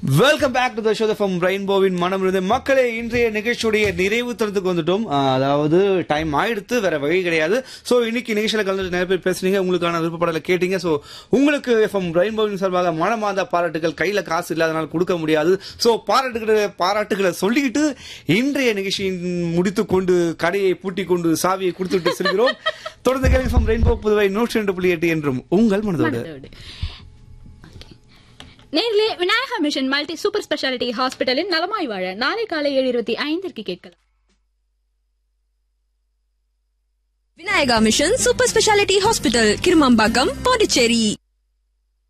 Welcome back to the show from ரெயின்போவின் மனம் இருந்து மக்களே இன்றைய நிகழ்ச்சியுடைய நிறைவு தரத்துக்கு வந்துட்டோம் ஆஹ் அதாவது டைம் ஆயிடுத்து வேற வழி கிடையாது சோ இன்னைக்கு நிகழ்ச்சியில கலந்து நிறைய பேர் பேசுனீங்க உங்களுக்கான விருப்பப்படலை கேட்டீங்க சோ உங்களுக்கு எஃப்எம் ரெயின்போவின் சார்பாக மனமார்ந்த பாராட்டுகள் கையில காசு இல்லாதனால கொடுக்க முடியாது சோ பாராட்டுகளை பாராட்டுகளை சொல்லிக்கிட்டு இன்றைய நிகழ்ச்சியின் முடித்து கொண்டு கடையை பூட்டி கொண்டு சாவியை கொடுத்துட்டு செல்கிறோம் தொடர்ந்து கேள்வி ஃப்ரம் ரெயின்போ புதுவை நூற்றி ரெண்டு புள்ளி எட்டு என்றும் உங்கள் மனதோடு மனதோடு. நேரிலே Vinayaka mission multi super speciality ஹாஸ்பிட்டலின் நலமாய் வாழ நாளை காலை ஏழு இருபத்தி ஐந்திற்கு கேட்கலாம் Vinayaka mission super speciality hospital Kirumampakkam Pondicherry